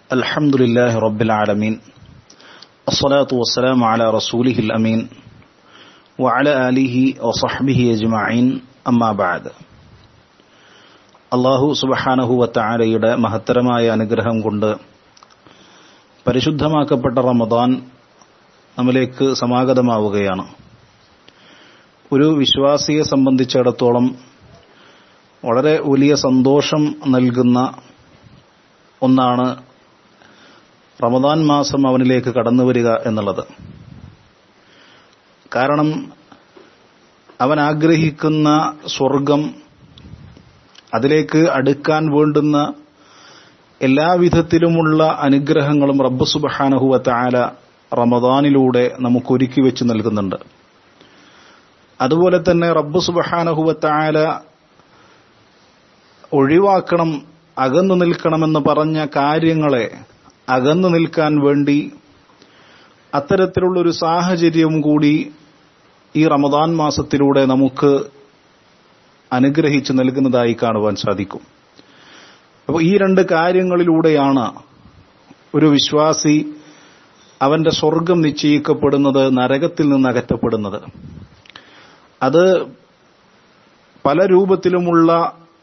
الحمد لله رب العالمين الصلاة والسلام على رسوله الأمين وعلى آله وصحبه أجمعين أما بعد അള്ളാഹു സുബഹാനഹു വത്താലയുടെ മഹത്തരമായ അനുഗ്രഹം കൊണ്ട് പരിശുദ്ധമാക്കപ്പെട്ട റമദാൻ നമ്മിലേക്ക് സമാഗതമാവുകയാണ് ഒരു വിശ്വാസിയെ സംബന്ധിച്ചിടത്തോളം വളരെ വലിയ സന്തോഷം നൽകുന്ന ഒന്നാണ് റമദാൻ മാസം അവനിലേക്ക് കടന്നു വരിക എന്നുള്ളത് കാരണം അവൻ ആഗ്രഹിക്കുന്ന സ്വർഗം അതിലേക്ക് അടുക്കാൻ വേണ്ടുന്ന എല്ലാവിധത്തിലുമുള്ള അനുഗ്രഹങ്ങളും റബ്ബ് സുബഹാനഹുവ താല റമദാനിലൂടെ നമുക്ക് ഒരുക്കി വെച്ച് നൽകുന്നുണ്ട് അതുപോലെ തന്നെ റബ്ബ് സുബഹാനഹുവ താല ഒഴിവാക്കണം അകന്നു നിൽക്കണമെന്ന് പറഞ്ഞ കാര്യങ്ങളെ അകന്നു നിൽക്കാൻ വേണ്ടി അത്തരത്തിലുള്ളൊരു സാഹചര്യം കൂടി ഈ റമദാൻ മാസത്തിലൂടെ നമുക്ക് അനുഗ്രഹിച്ച് നൽകുന്നതായി കാണുവാൻ സാധിക്കും അപ്പോൾ ഈ രണ്ട് കാര്യങ്ങളിലൂടെയാണ് ഒരു വിശ്വാസി അവന്റെ സ്വർഗം നിശ്ചയിക്കപ്പെടുന്നത് നരകത്തിൽ നിന്ന് അകറ്റപ്പെടുന്നത് അത് പല രൂപത്തിലുമുള്ള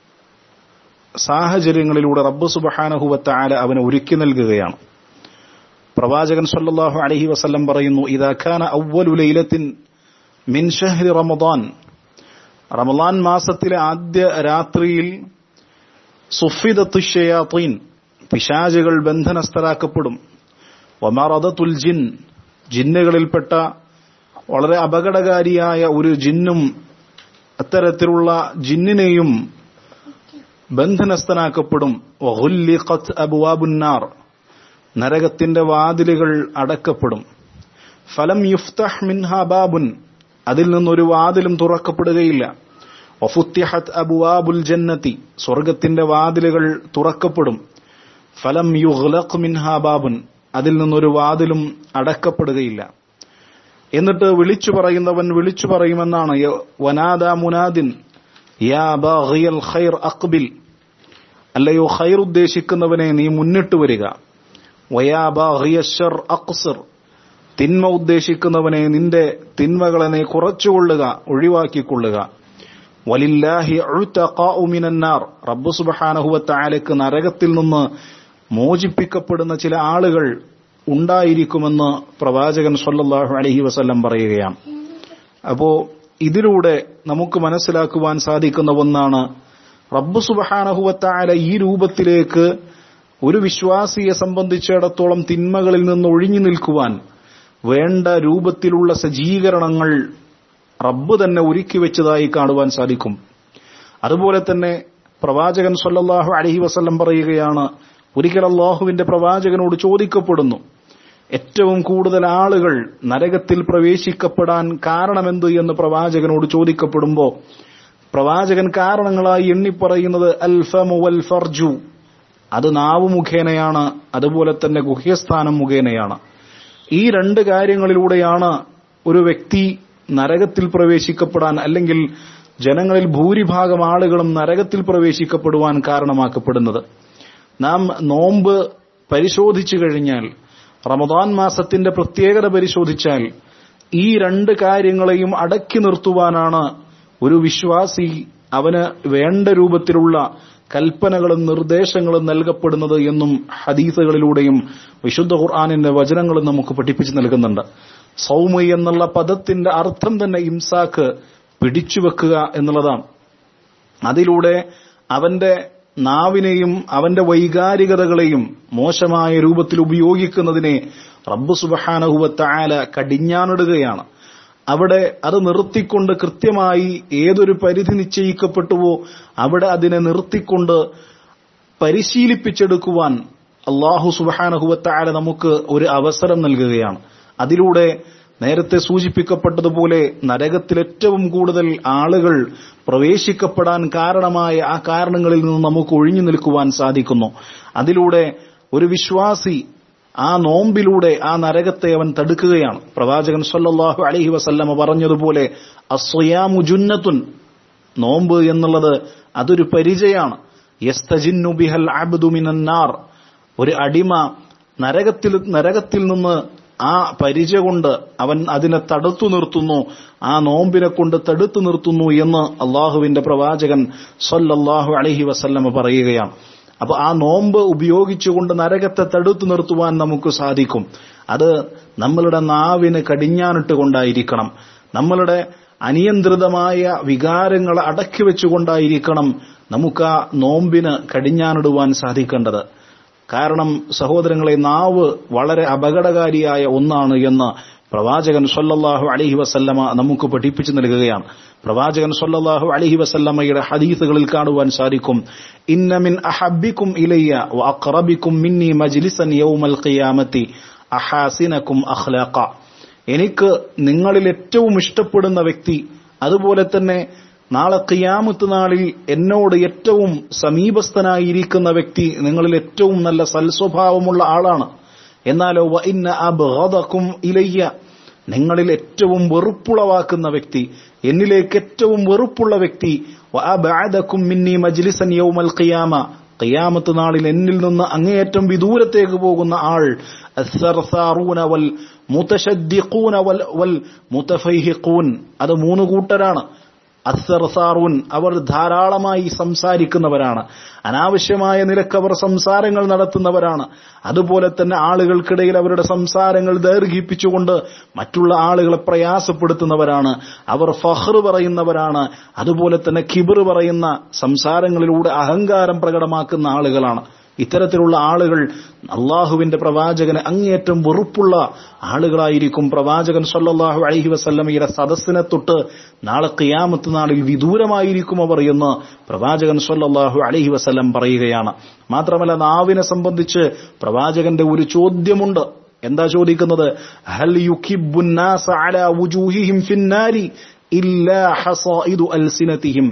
സാഹചര്യങ്ങളിലൂടെ റബ്ബ് സുബഹാനഹുവത്താല അവന് ഒരുക്കി നൽകുകയാണ് പ്രവാചകൻ സല്ലല്ലാഹു അലൈഹി വസല്ലം പറയുന്നു ഇദാഖാന അവ്വലു ലൈലത്തിൻ മിൻ ഷഹ്രി റമദാൻ റമദാൻ മാസത്തിലെ ആദ്യ രാത്രിയിൽ സുഫിദത്തു ഷയാത്തീൻ പിശാചുകൾ ബന്ധനസ്ഥരാക്കപ്പെടും വമറദത്തുൽ ജിൻ ജിന്നുകളിൽപ്പെട്ട വളരെ അപകടകാരിയായ ഒരു ജിന്നും അത്തരത്തിലുള്ള ജിന്നിനെയും ബന്ധനസ്ഥനാക്കപ്പെടും അബുവാബുന്നാർ നരകത്തിന്റെ വാതിലുകൾ അടക്കപ്പെടും ഫലം യുഫ്തഹ് മിൻഹ ബാബുൻ അതിൽ നിന്നൊരു വാതിലും തുറക്കപ്പെടുകയില്ല വഫുത്തിഹത് അബുവാബുൽ ജന്നത്തി സ്വർഗത്തിന്റെ വാതിലുകൾ തുറക്കപ്പെടും ഫലം യുഗ്ലഖ് മിൻഹ ബാബുൻ അതിൽ നിന്നൊരു വാതിലും അടക്കപ്പെടുകയില്ല എന്നിട്ട് വിളിച്ചു പറയുന്നവൻ വിളിച്ചു പറയുമെന്നാണ് വനാദ മുനാദിൻ യാ ബാഗിയൽ ഖൈർ അഖ്ബിൽ അല്ലയോ ഖൈർ ഉദ്ദേശിക്കുന്നവനെ നീ മുന്നിട്ട് വരിക വയാ ബാഗിയ ഷർ അഖ്സർ തിന്മ ഉദ്ദേശിക്കുന്നവനെ നിന്റെ തിന്മകളെ നീ കുറച്ചുകൊള്ളുക ഒഴിവാക്കിക്കൊള്ളുക വലില്ലാഹി മിനന്നാർ റബ്ബു സുബഹാനഹുവത്താലക്ക് നരകത്തിൽ നിന്ന് മോചിപ്പിക്കപ്പെടുന്ന ചില ആളുകൾ ഉണ്ടായിരിക്കുമെന്ന് പ്രവാചകൻ സല്ലല്ലാഹു അലൈഹി വസല്ലം പറയുകയാണ് അപ്പോ ഇതിലൂടെ നമുക്ക് മനസ്സിലാക്കുവാൻ സാധിക്കുന്ന ഒന്നാണ് റബ്ബു സുബഹാനഹുവത്താല ഈ രൂപത്തിലേക്ക് ഒരു വിശ്വാസിയെ സംബന്ധിച്ചിടത്തോളം തിന്മകളിൽ നിന്ന് ഒഴിഞ്ഞു നിൽക്കുവാൻ വേണ്ട രൂപത്തിലുള്ള സജ്ജീകരണങ്ങൾ റബ്ബ് തന്നെ ഒരുക്കി വെച്ചതായി കാണുവാൻ സാധിക്കും അതുപോലെ തന്നെ പ്രവാചകൻ സല്ലല്ലാഹു അലഹി വസല്ലം പറയുകയാണ് ഒരിക്കൽ അള്ളാഹുവിന്റെ പ്രവാചകനോട് ചോദിക്കപ്പെടുന്നു ഏറ്റവും കൂടുതൽ ആളുകൾ നരകത്തിൽ പ്രവേശിക്കപ്പെടാൻ കാരണമെന്ത് എന്ന് പ്രവാചകനോട് ചോദിക്കപ്പെടുമ്പോൾ പ്രവാചകൻ കാരണങ്ങളായി എണ്ണിപ്പറയുന്നത് അൽഫമു വൽ ഫർജു അത് നാവ് മുഖേനയാണ് അതുപോലെ തന്നെ ഗുഹ്യസ്ഥാനം മുഖേനയാണ് ഈ രണ്ട് കാര്യങ്ങളിലൂടെയാണ് ഒരു വ്യക്തി നരകത്തിൽ പ്രവേശിക്കപ്പെടാൻ അല്ലെങ്കിൽ ജനങ്ങളിൽ ഭൂരിഭാഗം ആളുകളും നരകത്തിൽ പ്രവേശിക്കപ്പെടുവാൻ കാരണമാക്കപ്പെടുന്നത് നാം നോമ്പ് പരിശോധിച്ചു കഴിഞ്ഞാൽ റമദാൻ മാസത്തിന്റെ പ്രത്യേകത പരിശോധിച്ചാൽ ഈ രണ്ട് കാര്യങ്ങളെയും അടക്കി നിർത്തുവാനാണ് ഒരു വിശ്വാസി അവന് വേണ്ട രൂപത്തിലുള്ള കൽപ്പനകളും നിർദ്ദേശങ്ങളും നൽകപ്പെടുന്നത് എന്നും ഹദീസുകളിലൂടെയും വിശുദ്ധ ഖുർആാനിന്റെ വചനങ്ങളും നമുക്ക് പഠിപ്പിച്ചു നൽകുന്നുണ്ട് സൗമ എന്നുള്ള പദത്തിന്റെ അർത്ഥം തന്നെ ഇംസാക്ക് പിടിച്ചുവെക്കുക എന്നുള്ളതാണ് അതിലൂടെ അവന്റെ നാവിനെയും അവന്റെ വൈകാരികതകളെയും മോശമായ രൂപത്തിൽ ഉപയോഗിക്കുന്നതിനെ റബ്ബു സുബഹാനഹുവത്തായാല കടിഞ്ഞാണിടുകയാണ് അവിടെ അത് നിർത്തിക്കൊണ്ട് കൃത്യമായി ഏതൊരു പരിധി നിശ്ചയിക്കപ്പെട്ടുവോ അവിടെ അതിനെ നിർത്തിക്കൊണ്ട് പരിശീലിപ്പിച്ചെടുക്കുവാൻ അള്ളാഹു സുബഹാനഹുവത്തായാല നമുക്ക് ഒരു അവസരം നൽകുകയാണ് അതിലൂടെ നേരത്തെ സൂചിപ്പിക്കപ്പെട്ടതുപോലെ നരകത്തിൽ ഏറ്റവും കൂടുതൽ ആളുകൾ പ്രവേശിക്കപ്പെടാൻ കാരണമായ ആ കാരണങ്ങളിൽ നിന്ന് നമുക്ക് ഒഴിഞ്ഞു നിൽക്കുവാൻ സാധിക്കുന്നു അതിലൂടെ ഒരു വിശ്വാസി ആ നോമ്പിലൂടെ ആ നരകത്തെ അവൻ തടുക്കുകയാണ് പ്രവാചകൻ സല്ലല്ലാഹു അലൈഹി വസല്ലമ പറഞ്ഞതുപോലെ അസ്വയാമു ജുന്നത്തുൻ നോമ്പ് എന്നുള്ളത് അതൊരു പരിചയാണ് യസ്തജിന്നു ബിഹൽ അബ്ദു മിനന്നാർ ഒരു അടിമ നരകത്തിൽ നരകത്തിൽ നിന്ന് ആ പരിച കൊണ്ട് അവൻ അതിനെ തടുത്തു നിർത്തുന്നു ആ നോമ്പിനെ കൊണ്ട് തടുത്തു നിർത്തുന്നു എന്ന് അള്ളാഹുവിന്റെ പ്രവാചകൻ സല്ലല്ലാഹു അലൈഹി വസല്ലമ പറയുകയാണ് അപ്പൊ ആ നോമ്പ് ഉപയോഗിച്ചുകൊണ്ട് നരകത്തെ തടുത്തു നിർത്തുവാൻ നമുക്ക് സാധിക്കും അത് നമ്മളുടെ നാവിന് കടിഞ്ഞാനിട്ട് കൊണ്ടായിരിക്കണം നമ്മളുടെ അനിയന്ത്രിതമായ വികാരങ്ങൾ അടക്കി വെച്ചുകൊണ്ടായിരിക്കണം നമുക്ക് ആ നോമ്പിന് കടിഞ്ഞാനിടുവാൻ സാധിക്കേണ്ടത് കാരണം സഹോദരങ്ങളെ നാവ് വളരെ അപകടകാരിയായ ഒന്നാണ് എന്ന് പ്രവാചകൻ സല്ലല്ലാഹു അലൈഹി വസല്ലമ നമുക്ക് പഠിപ്പിച്ചു നൽകുകയാണ് പ്രവാചകൻ സല്ലല്ലാഹു അലൈഹി വസല്ലമയുടെ ഹദീസുകളിൽ കാണുവാൻ സാധിക്കും ഇന്ന മിൻ അഹബ്ബിക്കും ഇലയ്യ വ അഖറബിക്കും മിന്നി മജ്ലിസൻ യൗമൽ ഖിയാമത്തി അഹാസിനക്കും അഖ്ലാഖ എനിക്ക് നിങ്ങളിൽ ഏറ്റവും ഇഷ്ടപ്പെടുന്ന വ്യക്തി അതുപോലെ തന്നെ നാളെ ഖിയാമത്ത് നാളിൽ എന്നോട് ഏറ്റവും സമീപസ്ഥനായിരിക്കുന്ന വ്യക്തി നിങ്ങളിൽ ഏറ്റവും നല്ല സൽസ്വഭാവമുള്ള ആളാണ് എന്നാലോ വ ഇന്ന അബ്ഗദകും ഇലയ്യ നിങ്ങളിൽ ഏറ്റവും വെറുപ്പുളവാക്കുന്ന വ്യക്തി എന്നിലേക്ക് ഏറ്റവും വെറുപ്പുള്ള വ്യക്തി വ അബ്അദകും മിന്നി മജ്ലിസൻ യൗമൽ ഖിയാമ ഖിയാമത്ത് നാളിൽ എന്നിൽ നിന്ന് അങ്ങേയറ്റം വിദൂരത്തേക്ക് പോകുന്ന ആൾ അസ്സർസാറൂന വൽ മുതശദ്ദിഖൂന വൽ വൽ മുതഫൈഹിഖൂൻ അത് മൂന്ന് കൂട്ടരാണ് അസ്സർസാറൂൻ അവർ ധാരാളമായി സംസാരിക്കുന്നവരാണ് അനാവശ്യമായ നിലക്ക് അവർ സംസാരങ്ങൾ നടത്തുന്നവരാണ് അതുപോലെ തന്നെ ആളുകൾക്കിടയിൽ അവരുടെ സംസാരങ്ങൾ ദൈർഘിപ്പിച്ചുകൊണ്ട് മറ്റുള്ള ആളുകളെ പ്രയാസപ്പെടുത്തുന്നവരാണ് അവർ ഫഹ്ർ പറയുന്നവരാണ് അതുപോലെ തന്നെ കിബർ പറയുന്ന സംസാരങ്ങളിലൂടെ അഹങ്കാരം പ്രകടമാക്കുന്ന ആളുകളാണ് ഇത്തരത്തിലുള്ള ആളുകൾ അള്ളാഹുവിന്റെ പ്രവാചകന് അങ്ങേയറ്റം വെറുപ്പുള്ള ആളുകളായിരിക്കും പ്രവാചകൻ സല്ലല്ലാഹു അലൈഹി വസല്ലമയുടെ സദസ്സിനെ തൊട്ട് നാളെ ഖിയാമത്ത് നാളിൽ വിദൂരമായിരിക്കും അവർ എന്ന് പ്രവാചകൻ സല്ലല്ലാഹു അലൈഹി വസല്ലം പറയുകയാണ് മാത്രമല്ല നാവിനെ സംബന്ധിച്ച് പ്രവാചകന്റെ ഒരു ചോദ്യമുണ്ട് എന്താ ചോദിക്കുന്നത് ഹൽ യുഖിബുന്നാസ അലാ വുജൂഹിഹിം ഫിന്നാരി ഇല്ലാ ഹസായിദു അൽസിനതിഹിം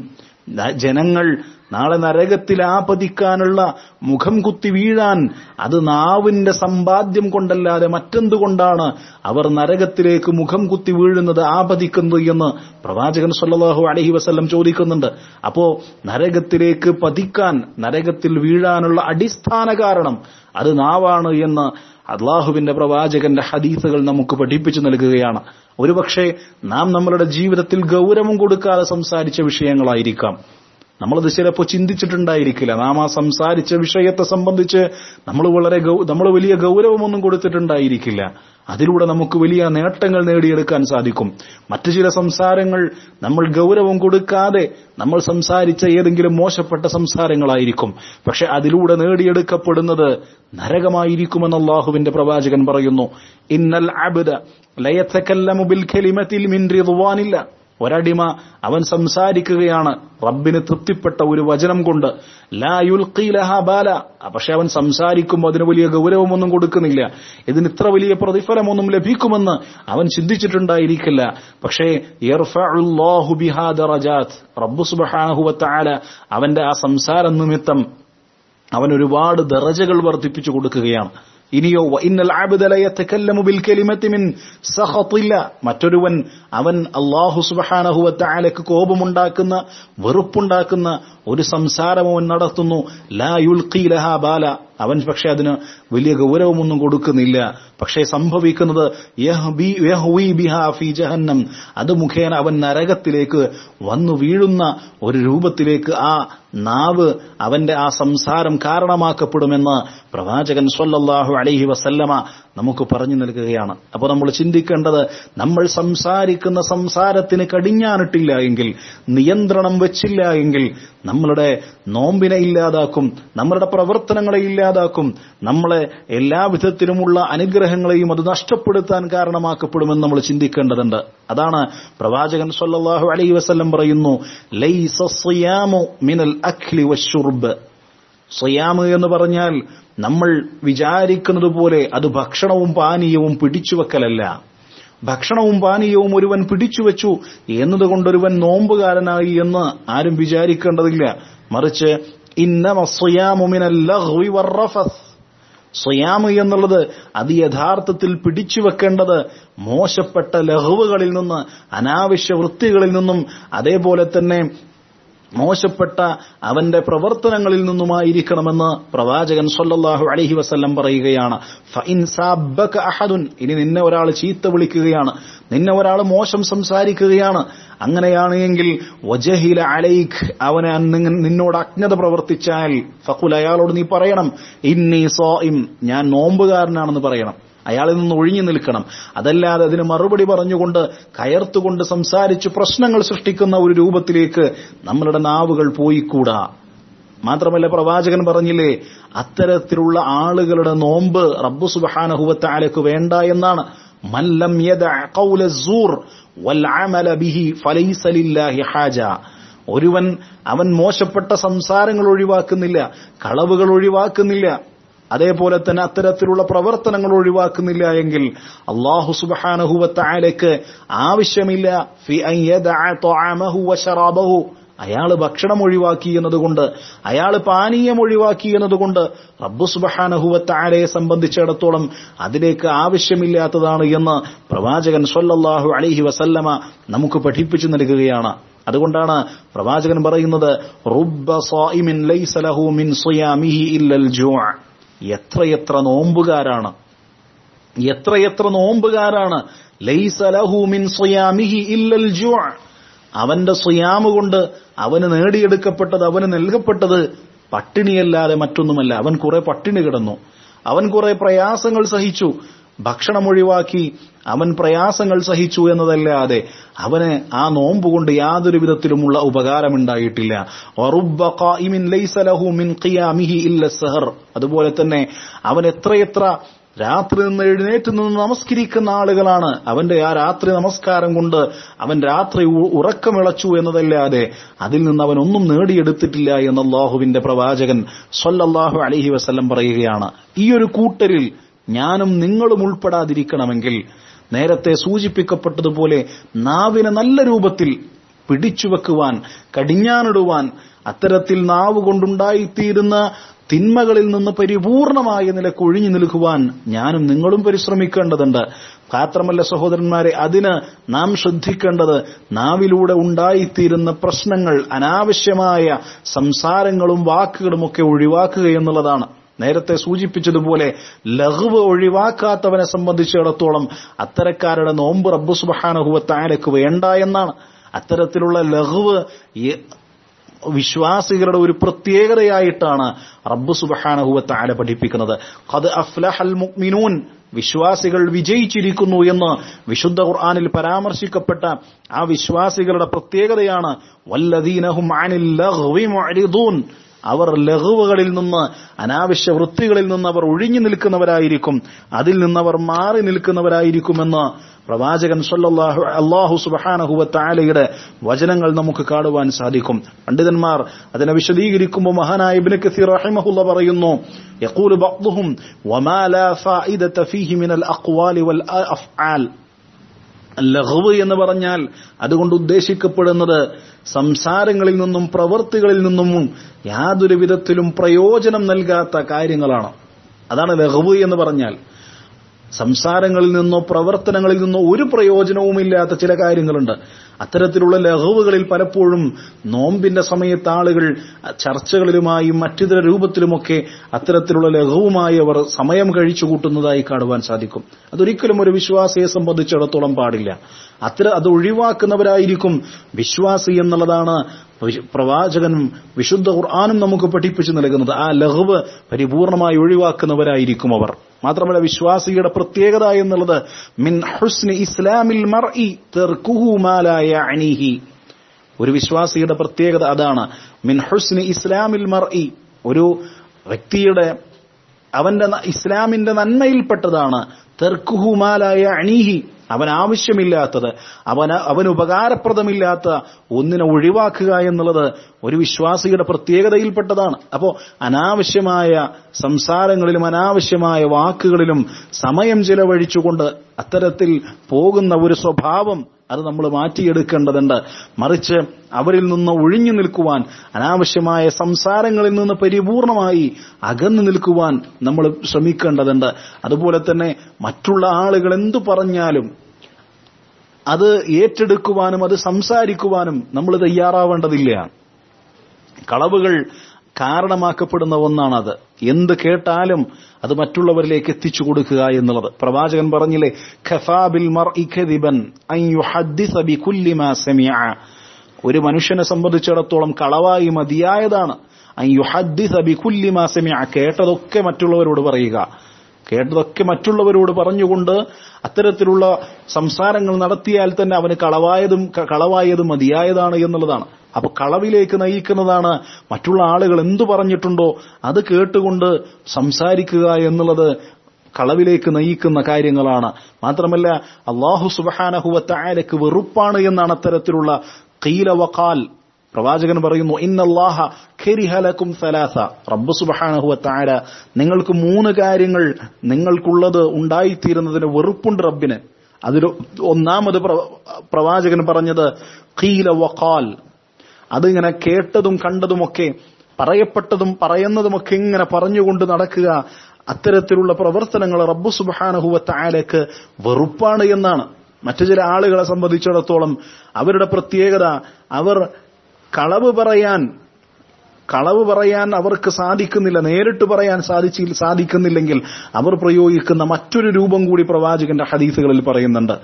ജനങ്ങൾ നാളെ നരകത്തിൽ ആപതിക്കാനുള്ള മുഖം കുത്തി വീഴാൻ അത് നാവിന്റെ സമ്പാദ്യം കൊണ്ടല്ലാതെ മറ്റെന്തുകൊണ്ടാണ് അവർ നരകത്തിലേക്ക് മുഖം കുത്തി വീഴുന്നത് ആപതിക്കുന്നത് എന്ന് പ്രവാചകൻ സല്ലല്ലാഹു അലൈഹി വസല്ലം ചോദിക്കുന്നുണ്ട് അപ്പോ നരകത്തിലേക്ക് പതിക്കാൻ നരകത്തിൽ വീഴാനുള്ള അടിസ്ഥാന കാരണം അത് നാവാണ് എന്ന് അള്ളാഹുവിന്റെ പ്രവാചകന്റെ ഹദീസുകൾ നമുക്ക് പഠിപ്പിച്ചു നൽകുകയാണ് ഒരുപക്ഷെ നാം നമ്മളുടെ ജീവിതത്തിൽ ഗൗരവം കൊടുക്കാതെ സംസാരിച്ച വിഷയങ്ങളായിരിക്കാം നമ്മളത് ചിലപ്പോൾ ചിന്തിച്ചിട്ടുണ്ടായിരിക്കില്ല നാം ആ സംസാരിച്ച വിഷയത്തെ സംബന്ധിച്ച് നമ്മൾ വളരെ നമ്മൾ വലിയ ഗൗരവമൊന്നും കൊടുത്തിട്ടുണ്ടായിരിക്കില്ല അതിലൂടെ നമുക്ക് വലിയ നേട്ടങ്ങൾ നേടിയെടുക്കാൻ സാധിക്കും മറ്റു ചില സംസാരങ്ങൾ നമ്മൾ ഗൗരവം കൊടുക്കാതെ നമ്മൾ സംസാരിച്ച ഏതെങ്കിലും മോശപ്പെട്ട സംസാരങ്ങളായിരിക്കും പക്ഷെ അതിലൂടെ നേടിയെടുക്കപ്പെടുന്നത് നരകമായിരിക്കുമെന്ന് അള്ളാഹുവിന്റെ പ്രവാചകൻ പറയുന്നു ഇന്നൽ അബ്ദ ലയത്തക്കല്ലമു ബിൽ കലിമത്തിൽ മിൻ റിദ്വാനില്ല ഒരടിമ അവൻ സംസാരിക്കുകയാണ് റബ്ബിന് തൃപ്തിപ്പെട്ട ഒരു വചനം കൊണ്ട് ലാ യുൽഖീലഹ ബാല പക്ഷെ അവൻ സംസാരിക്കുമ്പോൾ അതിന് വലിയ ഗൗരവമൊന്നും കൊടുക്കുന്നില്ല ഇതിന് ഇത്ര വലിയ പ്രതിഫലമൊന്നും ലഭിക്കുമെന്ന് അവൻ ചിന്തിച്ചിട്ടുണ്ടായിരിക്കില്ല പക്ഷേ റബ്ബു സുബാനഹുവത്താല അവന്റെ ആ സംസാരം നിമിത്തം അവൻ ഒരുപാട് ദറജകൾ വർദ്ധിപ്പിച്ചു കൊടുക്കുകയാണ് ഇനിയോ ഇന്നൽ ബിൽ കലിമത്തി മിൻ സഖത്തില്ല മറ്റൊരുവൻ അവൻ അള്ളാഹു സുബഹാനഹുവത്താലക്ക് കോപമുണ്ടാക്കുന്ന വെറുപ്പുണ്ടാക്കുന്ന ഒരു സംസാരം അവൻ നടത്തുന്നു ലാ യുൽഖീലഹ ബാല അവൻ പക്ഷെ അതിന് വലിയ ഗൗരവമൊന്നും കൊടുക്കുന്നില്ല പക്ഷേ സംഭവിക്കുന്നത് ജഹന്നം അത് മുഖേന അവൻ നരകത്തിലേക്ക് വന്നു വീഴുന്ന ഒരു രൂപത്തിലേക്ക് ആ നാവ് അവന്റെ ആ സംസാരം കാരണമാക്കപ്പെടുമെന്ന് പ്രവാചകൻ സ്വല്ലല്ലാഹു അലൈഹി വസല്ലമ നമുക്ക് പറഞ്ഞു നൽകുകയാണ് അപ്പോൾ നമ്മൾ ചിന്തിക്കേണ്ടത് നമ്മൾ സംസാരിക്കുന്ന സംസാരത്തിന് കടിഞ്ഞാനിട്ടില്ല എങ്കിൽ നിയന്ത്രണം വെച്ചില്ല എങ്കിൽ നമ്മളുടെ നോമ്പിനെ ഇല്ലാതാക്കും നമ്മളുടെ പ്രവർത്തനങ്ങളെ ഇല്ലാതാക്കും നമ്മളെ എല്ലാ വിധത്തിലുമുള്ള അനുഗ്രഹങ്ങളെയും അത് നഷ്ടപ്പെടുത്താൻ കാരണമാക്കപ്പെടുമെന്ന് നമ്മൾ ചിന്തിക്കേണ്ടതുണ്ട് അതാണ് പ്രവാചകൻ സല്ലല്ലാഹു അലൈഹി വസല്ലം പറയുന്നു ലൈസ സിയാമു മിനൽ അഖ്ലി വശുർബ് സ്വയാമ് എന്ന് പറഞ്ഞാൽ നമ്മൾ വിചാരിക്കുന്നത് പോലെ അത് ഭക്ഷണവും പാനീയവും പിടിച്ചുവെക്കലല്ല ഭക്ഷണവും പാനീയവും ഒരുവൻ പിടിച്ചുവെച്ചു എന്നതുകൊണ്ട് ഒരുവൻ നോമ്പുകാരനായി എന്ന് ആരും വിചാരിക്കേണ്ടതില്ല മറിച്ച് സ്വയാമ് എന്നുള്ളത് അത് യഥാർത്ഥത്തിൽ പിടിച്ചുവെക്കേണ്ടത് മോശപ്പെട്ട ലഹുവുകളിൽ നിന്ന് അനാവശ്യ വൃത്തികളിൽ നിന്നും അതേപോലെ തന്നെ മോശപ്പെട്ട അവന്റെ പ്രവർത്തനങ്ങളിൽ നിന്നുമായിരിക്കണമെന്ന് പ്രവാചകൻ സല്ലല്ലാഹു അലൈഹി വസല്ലം പറയുകയാണ് ഫഇൻ സാബ്ബക അഹദുൻ ഇനി നിന്നെ ഒരാൾ ചീത്ത വിളിക്കുകയാണ് നിന്നെ ഒരാൾ മോശം സംസാരിക്കുകയാണ് അങ്ങനെയാണ് എങ്കിൽ വജഹില അലൈഖ് അവനെ നിങ്ങ- നിന്നോട് അജ്ഞത പ്രവർത്തിച്ചാൽ ഫഖുൽ അയാളോട് നീ പറയണം ഇന്നി സോയിം ഞാൻ നോമ്പുകാരനാണെന്ന് പറയണം അയാളിൽ നിന്ന് ഒഴിഞ്ഞു നിൽക്കണം അതല്ലാതെ അതിന് മറുപടി പറഞ്ഞുകൊണ്ട് കയർത്തുകൊണ്ട് സംസാരിച്ച് പ്രശ്നങ്ങൾ സൃഷ്ടിക്കുന്ന ഒരു രൂപത്തിലേക്ക് നമ്മളുടെ നാവുകൾ പോയിക്കൂടാ മാത്രമല്ല പ്രവാചകൻ പറഞ്ഞില്ലേ അത്തരത്തിലുള്ള ആളുകളുടെ നോമ്പ് റബ്ബു സുബഹാനഹുവത്താലക്ക് വേണ്ട എന്നാണ് മല്ലം യദഅ ഖൗല സൂർ വൽ അമല ബിഹി ഫലൈസ ലില്ലാഹി ഹാജ ഒരുവൻ അവൻ മോശപ്പെട്ട സംസാരങ്ങൾ ഒഴിവാക്കുന്നില്ല കളവുകൾ ഒഴിവാക്കുന്നില്ല അതേപോലെ തന്നെ അത്തരത്തിലുള്ള പ്രവർത്തനങ്ങൾ ഒഴിവാക്കുന്നില്ല എങ്കിൽ അള്ളാഹു സുബഹാനഹുവത്തായാലേക്ക് ആവശ്യമില്ല ഫി അൻ യദഅ ത്വഅമഹു വശറാബഹു അയാൾ ഭക്ഷണം ഒഴിവാക്കി എന്നതുകൊണ്ട് അയാൾ പാനീയം ഒഴിവാക്കി എന്നതുകൊണ്ട് റബ്ബു സുബഹാനഹുവത്തായാലയെ സംബന്ധിച്ചിടത്തോളം അതിലേക്ക് ആവശ്യമില്ലാത്തതാണ് എന്ന് പ്രവാചകൻ സ്വല്ലല്ലാഹു അലൈഹി വസല്ലമ നമുക്ക് പഠിപ്പിച്ചു നൽകുകയാണ് അതുകൊണ്ടാണ് പ്രവാചകൻ പറയുന്നത് റുബ്ബ സായിമിൻ ലൈസ ലഹു മിൻ സിയാമിഹി ഇല്ലൽ ജൂഅ എത്രയെത്ര നോമ്പുകാരാണ് എത്രയെത്ര നോമ്പുകാരാണ് ലൈസ ലഹു മിൻ സിയാമിഹി ഇല്ലൽ ജൂഅ അവന്റെ സ്വയാമ് കൊണ്ട് അവന് നേടിയെടുക്കപ്പെട്ടത് അവന് നൽകപ്പെട്ടത് പട്ടിണിയല്ലാതെ മറ്റൊന്നുമല്ല അവൻ കുറെ പട്ടിണി കിടന്നു അവൻ കുറെ പ്രയാസങ്ങൾ സഹിച്ചു ഭക്ഷണം ഒഴിവാക്കി അവൻ പ്രയാസങ്ങൾ സഹിച്ചു എന്നതല്ലാതെ അവന് ആ നോമ്പ് കൊണ്ട് യാതൊരു വിധത്തിലുമുള്ള ഉപകാരമുണ്ടായിട്ടില്ല വറുബ്ബ ഖായിമിൻ ലൈസ ലഹു മിൻ ഖിയാമിഹി ഇല്ല സഹർ അതുപോലെ തന്നെ അവൻ എത്രയെത്ര രാത്രി നിന്ന് എഴുന്നേറ്റ് നിന്ന് നമസ്കരിക്കുന്ന ആളുകളാണ് അവന്റെ ആ രാത്രി നമസ്കാരം കൊണ്ട് അവൻ രാത്രി ഉ- ഉറക്കമിളച്ചു എന്നതല്ലാതെ അതിൽ നിന്ന് അവൻ ഒന്നും നേടിയെടുത്തിട്ടില്ല എന്ന് അള്ളാഹുവിന്റെ പ്രവാചകൻ സ്വല്ലല്ലാഹു അലൈഹി വസല്ലം പറയുകയാണ് ഈ ഒരു കൂട്ടരിൽ ഞാനും നിങ്ങളും ഉൾപ്പെടാതിരിക്കണമെങ്കിൽ നേരത്തെ സൂചിപ്പിക്കപ്പെട്ടതുപോലെ നാവിനെ നല്ല രൂപത്തിൽ പിടിച്ചുവെക്കുവാൻ കടിഞ്ഞാനിടുവാൻ അത്തരത്തിൽ നാവ് കൊണ്ടുണ്ടായിത്തീരുന്ന തിന്മകളിൽ നിന്ന് പരിപൂർണമായ നിലക്ക് ഒഴിഞ്ഞു നിൽക്കുവാൻ ഞാനും നിങ്ങളും പരിശ്രമിക്കേണ്ടതുണ്ട് മാത്രമല്ല സഹോദരന്മാരെ അതിന് നാം ശ്രദ്ധിക്കേണ്ടത് നാവിലൂടെ ഉണ്ടായിത്തീരുന്ന പ്രശ്നങ്ങൾ അനാവശ്യമായ സംസാരങ്ങളും വാക്കുകളുമൊക്കെ ഒഴിവാക്കുക എന്നുള്ളതാണ് നേരത്തെ സൂചിപ്പിച്ചതുപോലെ ലഘുവ് ഒഴിവാക്കാത്തവനെ സംബന്ധിച്ചിടത്തോളം അത്തരക്കാരുടെ നോമ്പ് റബ്ബു സുബഹാനഹുവത്തായാലക്ക് വേണ്ട എന്നാണ് അത്തരത്തിലുള്ള ലഘുവ് ഈ- വിശ്വാസികളുടെ ഒരു പ്രത്യേകതയായിട്ടാണ് റബ്ബു സുബഹാനഹുവത്താല പഠിപ്പിക്കുന്നത് ഖദ് അഫ്ലഹൽ മുഅ്മിനൂൻ വിശ്വാസികൾ വിജയിച്ചിരിക്കുന്നു എന്ന് വിശുദ്ധ ഖുർആനിൽ പരാമർശിക്കപ്പെട്ട ആ വിശ്വാസികളുടെ പ്രത്യേകതയാണ് വല്ലദീനഹും അനിൽ ലഗ്വി മുഅ്രിദൂൻ അവർ ലഘുവുകളിൽ നിന്ന് അനാവശ്യ വൃത്തികളിൽ നിന്ന് അവർ ഒഴിഞ്ഞു നിൽക്കുന്നവരായിരിക്കും അതിൽ നിന്ന് അവർ മാറി നിൽക്കുന്നവരായിരിക്കുമെന്ന് പ്രവാചകൻ സല്ലല്ലാഹു അള്ളാഹു സുബഹാനഹുവ താലയുടെ വചനങ്ങൾ നമുക്ക് കാണുവാൻ സാധിക്കും പണ്ഡിതന്മാർ അതിനെ വിശദീകരിക്കുമ്പോൾ മഹാനായ ഇബ്നു കസീർ റഹിമഹുല്ല പറയുന്നു യഖൂലു ബഅ്ദുഹും വമാ ലാ ഫായിദത ഫീഹി മിനൽ അഖ്വാലി വൽ അഫ്ആൽ ലഘുവ് എന്ന് പറഞ്ഞാൽ അതുകൊണ്ട് ഉദ്ദേശിക്കപ്പെടുന്നത് സംസാരങ്ങളിൽ നിന്നും പ്രവൃത്തികളിൽ നിന്നും യാതൊരു വിധത്തിലും പ്രയോജനം നൽകാത്ത കാര്യങ്ങളാണ് അതാണ് ലഘുവ് എന്ന് പറഞ്ഞാൽ സംസാരങ്ങളിൽ നിന്നോ പ്രവർത്തനങ്ങളിൽ നിന്നോ ഒരു പ്രയോജനവുമില്ലാത്ത ചില കാര്യങ്ങളുണ്ട് അത്തരത്തിലുള്ള ലഘുവുകളിൽ പലപ്പോഴും നോമ്പിന്റെ സമയത്ത് ആളുകൾ ചർച്ചകളിലുമായും മറ്റിതര രൂപത്തിലുമൊക്കെ അത്തരത്തിലുള്ള ലഘുവുമായി അവർ സമയം കഴിച്ചു കൂട്ടുന്നതായി കാണുവാൻ സാധിക്കും അതൊരിക്കലും ഒരു വിശ്വാസിയെ സംബന്ധിച്ചിടത്തോളം പാടില്ല അത്ര അത് ഒഴിവാക്കുന്നവരായിരിക്കും വിശ്വാസി എന്നുള്ളതാണ് വിശു- പ്രവാചകനും വിശുദ്ധ ഖുർആാനും നമുക്ക് പഠിപ്പിച്ചു നൽകുന്നത് ആ ലഘുവ് പരിപൂർണമായി ഒഴിവാക്കുന്നവരായിരിക്കും അവർ മാത്രമല്ല വിശ്വാസിയുടെ പ്രത്യേകത എന്നുള്ളത് മിൻ ഹുസ്നി ഇസ്ലാമിൽ മർഇ തർക്കുഹു മാ ലാ യഅ്നിഹി ഒരു വിശ്വാസിയുടെ പ്രത്യേകത അതാണ് മിൻ ഹുസ്നി ഇസ്ലാമിൽ മർഇ ഒരു വ്യക്തിയുടെ അവന്റെ ന- ഇസ്ലാമിന്റെ നന്മയിൽപ്പെട്ടതാണ് തെർക്കുഹു മാ ലാ യഅ്നിഹി അവൻ ആവശ്യമില്ലാത്തത് അവന് അവന് ഉപകാരപ്രദമില്ലാത്ത ഒന്നിനെ ഒഴിവാക്കുക എന്നുള്ളത് ഒരു വിശ്വാസിയുടെ പ്രത്യേകതയിൽപ്പെട്ടതാണ് അപ്പോ അനാവശ്യമായ സംസാരങ്ങളിലും അനാവശ്യമായ വാക്കുകളിലും സമയം ചിലവഴിച്ചുകൊണ്ട് അത്തരത്തിൽ പോകുന്ന ഒരു സ്വഭാവം അത് നമ്മൾ മാറ്റിയെടുക്കേണ്ടതുണ്ട് മറിച്ച് അവരിൽ നിന്ന് ഒഴിഞ്ഞു നിൽക്കുവാൻ അനാവശ്യമായ സംസാരങ്ങളിൽ നിന്ന് പരിപൂർണമായി അകന്നു നിൽക്കുവാൻ നമ്മൾ ശ്രമിക്കേണ്ടതുണ്ട് അതുപോലെ തന്നെ മറ്റുള്ള ആളുകൾ എന്തു പറഞ്ഞാലും അത് ഏറ്റെടുക്കുവാനും അത് സംസാരിക്കുവാനും നമ്മൾ തയ്യാറാവേണ്ടതില്ല കളവുകൾ കാരണമാക്കപ്പെടുന്ന ഒന്നാണത് എന്ത് കേട്ടാലും അത് മറ്റുള്ളവരിലേക്ക് എത്തിച്ചു കൊടുക്കുക എന്നുള്ളത് പ്രവാചകൻ പറഞ്ഞില്ലേ ഖഫാബിൽ ഒരു മനുഷ്യനെ സംബന്ധിച്ചിടത്തോളം കളവായി മതിയായതാണ് കേട്ടതൊക്കെ മറ്റുള്ളവരോട് പറയുക കേട്ടതൊക്കെ മറ്റുള്ളവരോട് പറഞ്ഞുകൊണ്ട് അത്തരത്തിലുള്ള സംസാരങ്ങൾ നടത്തിയാൽ തന്നെ അവന് കളവായതും കളവായതും മതിയായതാണ് എന്നുള്ളതാണ് അപ്പൊ കളവിലേക്ക് നയിക്കുന്നതാണ് മറ്റുള്ള ആളുകൾ എന്തു പറഞ്ഞിട്ടുണ്ടോ അത് കേട്ടുകൊണ്ട് സംസാരിക്കുക എന്നുള്ളത് കളവിലേക്ക് നയിക്കുന്ന കാര്യങ്ങളാണ് മാത്രമല്ല അള്ളാഹു സുബഹാനഹുവത്തായാലക്ക് വെറുപ്പാണ് എന്നാണ് അത്തരത്തിലുള്ള കീല വക്കാൽ പ്രവാചകൻ പറയുന്നു ഇന്നല്ലാഹ ഖരിഹലക്കും സലാസ റബ്ബ് സുബഹാനഹുവത്താര നിങ്ങൾക്ക് മൂന്ന് കാര്യങ്ങൾ നിങ്ങൾക്കുള്ളത് ഉണ്ടായിത്തീരുന്നതിന് വെറുപ്പുണ്ട് റബ്ബിന് അതിൽ ഒന്നാമത് പ്രവാചകൻ പറഞ്ഞത് ഖീല വക്കാൽ അതിങ്ങനെ കേട്ടതും കണ്ടതുമൊക്കെ പറയപ്പെട്ടതും പറയുന്നതുമൊക്കെ ഇങ്ങനെ പറഞ്ഞുകൊണ്ട് നടക്കുക അത്തരത്തിലുള്ള പ്രവർത്തനങ്ങൾ റബ്ബു സുബാനഹുവത്തായാലേക്ക് വെറുപ്പാണ് എന്നാണ് മറ്റു ചില ആളുകളെ സംബന്ധിച്ചിടത്തോളം അവരുടെ പ്രത്യേകത അവർ കളവ് പറയാൻ കളവ് പറയാൻ അവർക്ക് സാധിക്കുന്നില്ല നേരിട്ട് പറയാൻ സാധിച്ചില്ല സാധിക്കുന്നില്ലെങ്കിൽ അവർ പ്രയോഗിക്കുന്ന മറ്റൊരു രൂപം കൂടി പ്രവാചകന്റെ ഹദീസുകളിൽ പറയുന്നുണ്ട്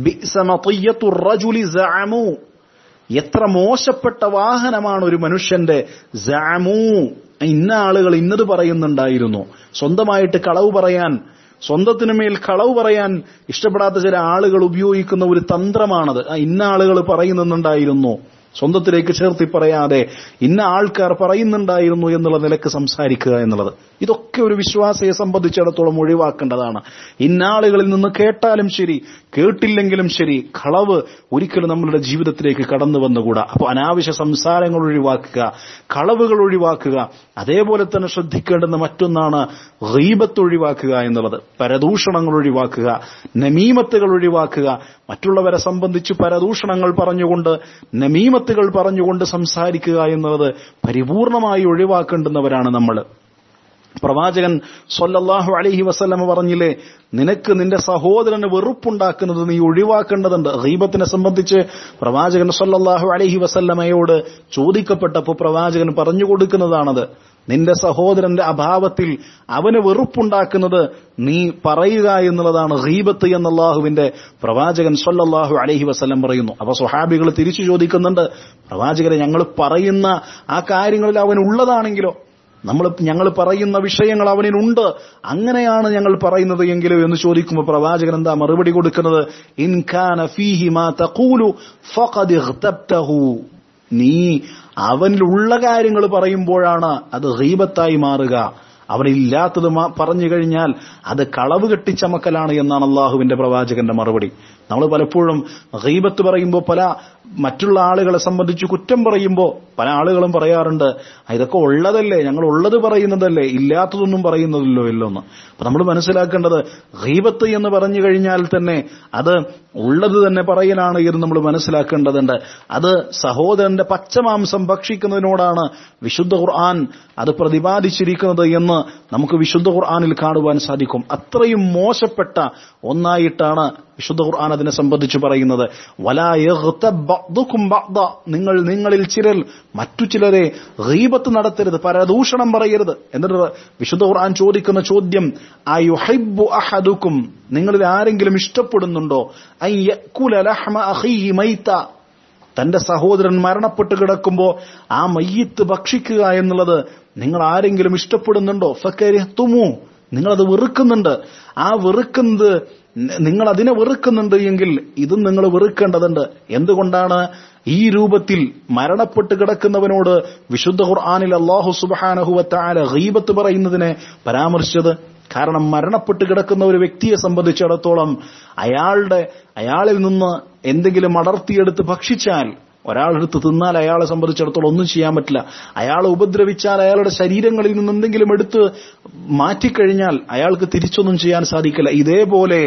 എത്ര മോശപ്പെട്ട വാഹനമാണ് ഒരു മനുഷ്യന്റെ ജാമൂ ഇന്ന ആളുകൾ ഇന്നത് പറയുന്നുണ്ടായിരുന്നു സ്വന്തമായിട്ട് കളവ് പറയാൻ സ്വന്തത്തിനു മേൽ കളവ് പറയാൻ ഇഷ്ടപ്പെടാത്ത ചില ആളുകൾ ഉപയോഗിക്കുന്ന ഒരു തന്ത്രമാണത് ഇന്ന ആളുകൾ പറയുന്നുണ്ടായിരുന്നു സ്വന്തത്തിലേക്ക് ചേർത്തി പറയാതെ ഇന്ന ആൾക്കാർ പറയുന്നുണ്ടായിരുന്നു എന്നുള്ള നിലക്ക് സംസാരിക്കുക എന്നുള്ളത് ഇതൊക്കെ ഒരു വിശ്വാസയെ സംബന്ധിച്ചിടത്തോളം ഒഴിവാക്കേണ്ടതാണ് ഇന്നാളുകളിൽ നിന്ന് കേട്ടാലും ശരി കേട്ടില്ലെങ്കിലും ശരി കളവ് ഒരിക്കലും നമ്മളുടെ ജീവിതത്തിലേക്ക് കടന്നു വന്നുകൂടാ അപ്പോൾ അനാവശ്യ സംസാരങ്ങൾ ഒഴിവാക്കുക കളവുകൾ ഒഴിവാക്കുക അതേപോലെ തന്നെ ശ്രദ്ധിക്കേണ്ടുന്ന മറ്റൊന്നാണ് ഗീബത്ത് ഒഴിവാക്കുക എന്നുള്ളത് പരദൂഷണങ്ങൾ ഒഴിവാക്കുക നമീമത്തുകൾ ഒഴിവാക്കുക മറ്റുള്ളവരെ സംബന്ധിച്ച് പരദൂഷണങ്ങൾ പറഞ്ഞുകൊണ്ട് നമീമത്തുകൾ പറഞ്ഞുകൊണ്ട് സംസാരിക്കുക എന്നുള്ളത് പരിപൂർണമായി ഒഴിവാക്കേണ്ടുന്നവരാണ് നമ്മൾ പ്രവാചകൻ സൊല്ലാഹു അലഹി വസ്ല്ലമ പറഞ്ഞില്ലേ നിനക്ക് നിന്റെ സഹോദരന് വെറുപ്പുണ്ടാക്കുന്നത് നീ ഒഴിവാക്കേണ്ടതുണ്ട് ഹീബത്തിനെ സംബന്ധിച്ച് പ്രവാചകൻ സൊല്ലാഹു അലഹി വസല്ലമയോട് ചോദിക്കപ്പെട്ടപ്പോൾ പ്രവാചകൻ പറഞ്ഞു കൊടുക്കുന്നതാണത് നിന്റെ സഹോദരന്റെ അഭാവത്തിൽ അവന് വെറുപ്പുണ്ടാക്കുന്നത് നീ പറയുക എന്നുള്ളതാണ് ഹീബത്ത് എന്നല്ലാഹുവിന്റെ പ്രവാചകൻ സൊല്ലാഹു അലഹി വസ്ല്ലം പറയുന്നു അപ്പൊ സ്വഹാബികൾ തിരിച്ചു ചോദിക്കുന്നുണ്ട് പ്രവാചകരെ ഞങ്ങൾ പറയുന്ന ആ കാര്യങ്ങളിൽ അവൻ ഉള്ളതാണെങ്കിലോ നമ്മൾ ഞങ്ങൾ പറയുന്ന വിഷയങ്ങൾ അവനിലുണ്ട് അങ്ങനെയാണ് ഞങ്ങൾ പറയുന്നത് എങ്കിലും എന്ന് ചോദിക്കുമ്പോൾ പ്രവാചകൻ എന്താ മറുപടി കൊടുക്കുന്നത് ഇൻഖാന ഫീഹി മാ തഖൂലു ഫഖദ് ഇഗ്തബ്തഹു നീ അവനിലുള്ള കാര്യങ്ങൾ പറയുമ്പോഴാണ് അത് ഗീബത്തായി മാറുക അവനില്ലാത്തത് പറഞ്ഞു കഴിഞ്ഞാൽ അത് കളവ് കെട്ടിച്ചമക്കലാണ് എന്നാണ് അള്ളാഹുവിന്റെ പ്രവാചകന്റെ മറുപടി നമ്മൾ പലപ്പോഴും ഗീബത്ത് പറയുമ്പോൾ പല മറ്റുള്ള ആളുകളെ സംബന്ധിച്ച് കുറ്റം പറയുമ്പോൾ പല ആളുകളും പറയാറുണ്ട് ഇതൊക്കെ ഉള്ളതല്ലേ ഞങ്ങൾ ഉള്ളത് പറയുന്നതല്ലേ ഇല്ലാത്തതൊന്നും പറയുന്നതല്ലോ ഇല്ലോന്ന് അപ്പൊ നമ്മൾ മനസ്സിലാക്കേണ്ടത് ഗീബത്ത് എന്ന് പറഞ്ഞു കഴിഞ്ഞാൽ തന്നെ അത് ഉള്ളത് തന്നെ പറയലാണ് എന്ന് നമ്മൾ മനസ്സിലാക്കേണ്ടതുണ്ട് അത് സഹോദരന്റെ പച്ചമാംസം ഭക്ഷിക്കുന്നതിനോടാണ് വിശുദ്ധ ഖുർആൻ അത് പ്രതിപാദിച്ചിരിക്കുന്നത് എന്ന് നമുക്ക് വിശുദ്ധ ഖുർആനിൽ കാണുവാൻ സാധിക്കും അത്രയും മോശപ്പെട്ട ഒന്നായിട്ടാണ് വിശുദ്ധ ഖുർആൻ അതിനെ സംബന്ധിച്ച് പറയുന്നത് നിങ്ങൾ നിങ്ങളിൽ ചിലർ മറ്റു ചിലരെ ഗീബത്ത് നടത്തരുത് പരദൂഷണം പറയരുത് എന്നിട്ട് വിശുദ്ധ ഖുർആൻ ചോദിക്കുന്ന ചോദ്യം അയുഹൈബു അഹദുക്കും നിങ്ങളിൽ ആരെങ്കിലും ഇഷ്ടപ്പെടുന്നുണ്ടോ തന്റെ സഹോദരൻ മരണപ്പെട്ട് കിടക്കുമ്പോ ആ മയ്യത്ത് ഭക്ഷിക്കുക എന്നുള്ളത് നിങ്ങൾ ആരെങ്കിലും ഇഷ്ടപ്പെടുന്നുണ്ടോ ഫക്കരിത്തുമോ നിങ്ങളത് വെറുക്കുന്നുണ്ട് ആ വെറുക്കുന്നത് നിങ്ങൾ അതിനെ വെറുക്കുന്നുണ്ട് എങ്കിൽ ഇതും നിങ്ങൾ വെറുക്കേണ്ടതുണ്ട് എന്തുകൊണ്ടാണ് ഈ രൂപത്തിൽ മരണപ്പെട്ട് കിടക്കുന്നവനോട് വിശുദ്ധ ഖുർആാനിൽ അള്ളാഹു സുബാനഹുവത്താല ഗീബത്ത് പറയുന്നതിനെ പരാമർശിച്ചത് കാരണം മരണപ്പെട്ട് കിടക്കുന്ന ഒരു വ്യക്തിയെ സംബന്ധിച്ചിടത്തോളം അയാളുടെ അയാളിൽ നിന്ന് എന്തെങ്കിലും അടർത്തിയെടുത്ത് ഭക്ഷിച്ചാൽ ഒരാളെടുത്ത് തിന്നാൽ അയാളെ സംബന്ധിച്ചിടത്തോളം ഒന്നും ചെയ്യാൻ പറ്റില്ല അയാളെ ഉപദ്രവിച്ചാൽ അയാളുടെ ശരീരങ്ങളിൽ നിന്ന് എന്തെങ്കിലും എടുത്ത് മാറ്റിക്കഴിഞ്ഞാൽ അയാൾക്ക് തിരിച്ചൊന്നും ചെയ്യാൻ സാധിക്കില്ല ഇതേപോലെ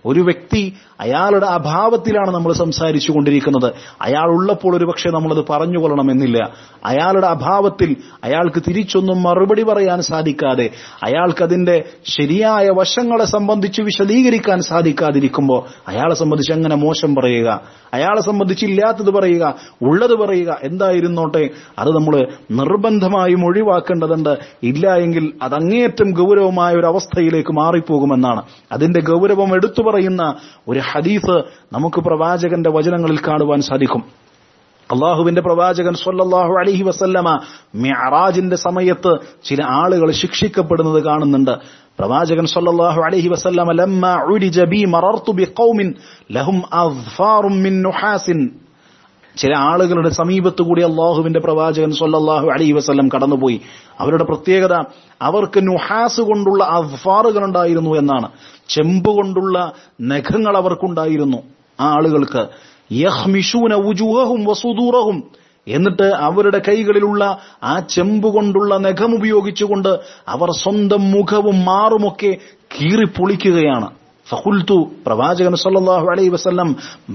ഒരു വ്യക്തി അയാളുടെ അഭാവത്തിലാണ് നമ്മൾ സംസാരിച്ചു കൊണ്ടിരിക്കുന്നത് അയാൾ ഉള്ളപ്പോൾ ഒരു പക്ഷേ നമ്മളത് പറഞ്ഞുകൊള്ളണമെന്നില്ല അയാളുടെ അഭാവത്തിൽ അയാൾക്ക് തിരിച്ചൊന്നും മറുപടി പറയാൻ സാധിക്കാതെ അയാൾക്ക് അതിന്റെ ശരിയായ വശങ്ങളെ സംബന്ധിച്ച് വിശദീകരിക്കാൻ സാധിക്കാതിരിക്കുമ്പോൾ അയാളെ സംബന്ധിച്ച് എങ്ങനെ മോശം പറയുക അയാളെ സംബന്ധിച്ച് ഇല്ലാത്തത് പറയുക ഉള്ളത് പറയുക എന്തായിരുന്നോട്ടെ അത് നമ്മൾ നിർബന്ധമായും ഒഴിവാക്കേണ്ടതുണ്ട് ഇല്ല എങ്കിൽ അതങ്ങേയറ്റം ഗൗരവമായ ഒരു അവസ്ഥയിലേക്ക് മാറിപ്പോകുമെന്നാണ് അതിന്റെ ഗൗരവം എടുത്തു പറയുന്ന ഒരു ഹദീസ് നമുക്ക് പ്രവാചകന്റെ വചനങ്ങളിൽ കാണുവാൻ സാധിക്കും അള്ളാഹുവിന്റെ പ്രവാചകൻ സ്വല്ലല്ലാഹു അലൈഹി വസല്ലമ മിഅറാജിന്റെ സമയത്ത് ചില ആളുകൾ ശിക്ഷിക്കപ്പെടുന്നത് കാണുന്നുണ്ട് പ്രവാചകൻ സ്വല്ലല്ലാഹു അലൈഹി വസല്ലമ ലമ്മ ഉരിജ ബി മറർതു ബിഖൗമിൻ ലഹും അദ്ഫാറും മിൻ നുഹാസിൻ ചില ആളുകളുടെ സമീപത്ത് കൂടി അള്ളാഹുവിന്റെ പ്രവാചകൻ സൊല്ലാഹു അലൈഹി വസ്ലം കടന്നുപോയി അവരുടെ പ്രത്യേകത അവർക്ക് നുഹാസ് കൊണ്ടുള്ള അഫാറുകൾ ഉണ്ടായിരുന്നു എന്നാണ് ചെമ്പ് കൊണ്ടുള്ള നഖങ്ങൾ അവർക്കുണ്ടായിരുന്നു ആ ആളുകൾക്ക് യഹ്മിഷൂന ഉജുഹും വസുദൂറഹും എന്നിട്ട് അവരുടെ കൈകളിലുള്ള ആ ചെമ്പ് കൊണ്ടുള്ള നഖം ഉപയോഗിച്ചുകൊണ്ട് അവർ സ്വന്തം മുഖവും മാറുമൊക്കെ കീറിപ്പൊളിക്കുകയാണ് ഫഹുൽത്തു പ്രവാചകൻ സല്ലല്ലാഹു അലൈഹി വസല്ലം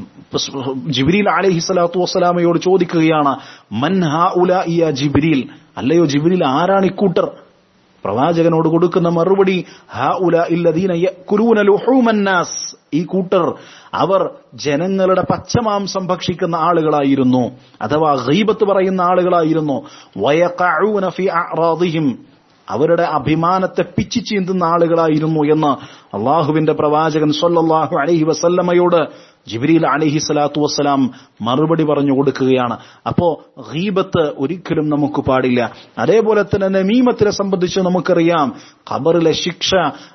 ജിബ്രീൽ അലൈഹി സ്വലാത്തു വസ്സലാമയോട് ചോദിക്കുകയാണ് മൻ ഹാഉലാഇ യാ ജിബ്രീൽ അല്ലയോ ജിബ്രീൽ ആരാണ് ഇക്കൂട്ടർ പ്രവാചകനോട് കൊടുക്കുന്ന മറുപടി ഹാഉലാഇല്ലദീന യഅകുലൂന ലുഹൂമൻ നാസ് ഈ കൂട്ടർ അവർ ജനങ്ങളുടെ പച്ചമാംസം ഭക്ഷിക്കുന്ന ആളുകളായിരുന്നു അഥവാ ഗീബത്ത് പറയുന്ന ആളുകളായിരുന്നു വയഖഊന ഫി അഅറാദിഹിം അവരുടെ അഭിമാനത്തെ പിച്ചു ചീന്തുന്ന ആളുകളായിരുന്നു എന്ന് അള്ളാഹുവിന്റെ പ്രവാചകൻ സൊല്ലാഹു അലഹി വസല്ലമയോട് ജിബ്രീൽ അലഹി സ്വലാത്തു വസ്സലാം മറുപടി പറഞ്ഞു കൊടുക്കുകയാണ് അപ്പോ ഗീബത്ത് ഒരിക്കലും നമുക്ക് പാടില്ല അതേപോലെ തന്നെ നമീമത്തിനെ സംബന്ധിച്ച് നമുക്കറിയാം ഖബറിലെ ശിക്ഷ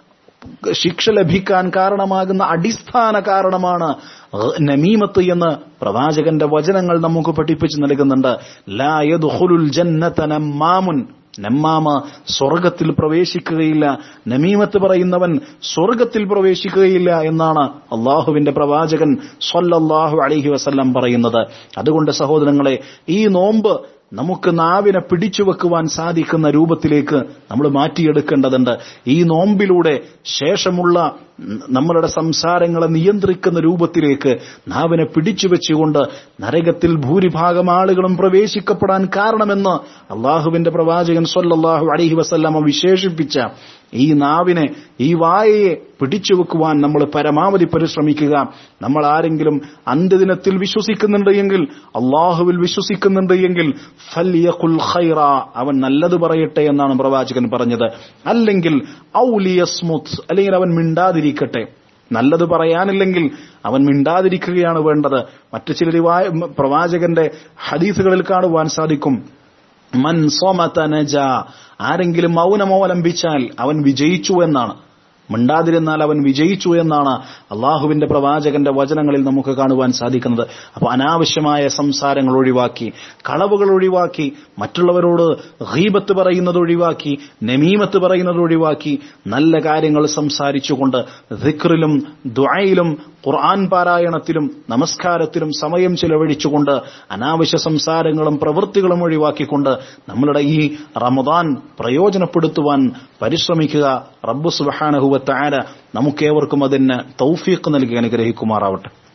ശിക്ഷ ലഭിക്കാൻ കാരണമാകുന്ന അടിസ്ഥാന കാരണമാണ് നമീമത്ത് എന്ന് പ്രവാചകന്റെ വചനങ്ങൾ നമുക്ക് പഠിപ്പിച്ചു നൽകുന്നുണ്ട് ലാ യദ്ഖുലുൽ ജന്നത നമ്മാമുൻ നമ്മാമ സ്വർഗത്തിൽ പ്രവേശിക്കുകയില്ല നമീമത്ത് പറയുന്നവൻ സ്വർഗത്തിൽ പ്രവേശിക്കുകയില്ല എന്നാണ് അള്ളാഹുവിന്റെ പ്രവാചകൻ സൊല്ലാഹു അലഹി വസല്ലം പറയുന്നത് അതുകൊണ്ട് സഹോദരങ്ങളെ ഈ നോമ്പ് നമുക്ക് നാവിനെ പിടിച്ചു വെക്കുവാൻ സാധിക്കുന്ന രൂപത്തിലേക്ക് നമ്മൾ മാറ്റിയെടുക്കേണ്ടതുണ്ട് ഈ നോമ്പിലൂടെ ശേഷമുള്ള നമ്മളുടെ സംസാരങ്ങളെ നിയന്ത്രിക്കുന്ന രൂപത്തിലേക്ക് നാവിനെ പിടിച്ചു വെച്ചുകൊണ്ട് നരകത്തിൽ ഭൂരിഭാഗം ആളുകളും പ്രവേശിക്കപ്പെടാൻ കാരണമെന്ന് അള്ളാഹുവിന്റെ പ്രവാചകൻ സൊല്ലാഹു അലഹി വസല്ലമ വിശേഷിപ്പിച്ച ഈ നാവിനെ ഈ വായയെ പിടിച്ചു വെക്കുവാൻ നമ്മൾ പരമാവധി പരിശ്രമിക്കുക നമ്മൾ ആരെങ്കിലും അന്ത്യദിനത്തിൽ വിശ്വസിക്കുന്നുണ്ട് എങ്കിൽ അള്ളാഹുവിൽ വിശ്വസിക്കുന്നുണ്ട് എങ്കിൽ ഫല്യഖുൽ ഖൈറ അവൻ നല്ലത് പറയട്ടെ എന്നാണ് പ്രവാചകൻ പറഞ്ഞത് അല്ലെങ്കിൽ ഔലിയസ്മുത്ത് അല്ലെങ്കിൽ അവൻ മിണ്ടാതിരിക്കട്ടെ നല്ലത് പറയാനില്ലെങ്കിൽ അവൻ മിണ്ടാതിരിക്കുകയാണ് വേണ്ടത് മറ്റു ചില പ്രവാചകന്റെ ഹദീസുകളിൽ കാണുവാൻ സാധിക്കും മൻ സോമത നജ ആരെങ്കിലും മൗനമവലംബിച്ചാൽ അവൻ വിജയിച്ചു എന്നാണ് മിണ്ടാതിരുന്നാൽ അവൻ വിജയിച്ചു എന്നാണ് അള്ളാഹുവിന്റെ പ്രവാചകന്റെ വചനങ്ങളിൽ നമുക്ക് കാണുവാൻ സാധിക്കുന്നത് അപ്പോൾ അനാവശ്യമായ സംസാരങ്ങൾ ഒഴിവാക്കി കളവുകൾ ഒഴിവാക്കി മറ്റുള്ളവരോട് ഹീബത്ത് പറയുന്നത് ഒഴിവാക്കി നമീമത്ത് പറയുന്നത് ഒഴിവാക്കി നല്ല കാര്യങ്ങൾ സംസാരിച്ചുകൊണ്ട് ദിക്റിലും ദ്വായിലും ഖുർആൻ പാരായണത്തിലും നമസ്കാരത്തിലും സമയം ചിലവഴിച്ചുകൊണ്ട് അനാവശ്യ സംസാരങ്ങളും പ്രവൃത്തികളും ഒഴിവാക്കിക്കൊണ്ട് നമ്മളുടെ ഈ റമദാൻ പ്രയോജനപ്പെടുത്തുവാൻ പരിശ്രമിക്കുക റബ്ബു സുബാനഹുവ താര നമുക്കേവർക്കും അതിന് തൗഫീഖ് നൽകി അനുഗ്രഹിക്കുമാറാവട്ടെ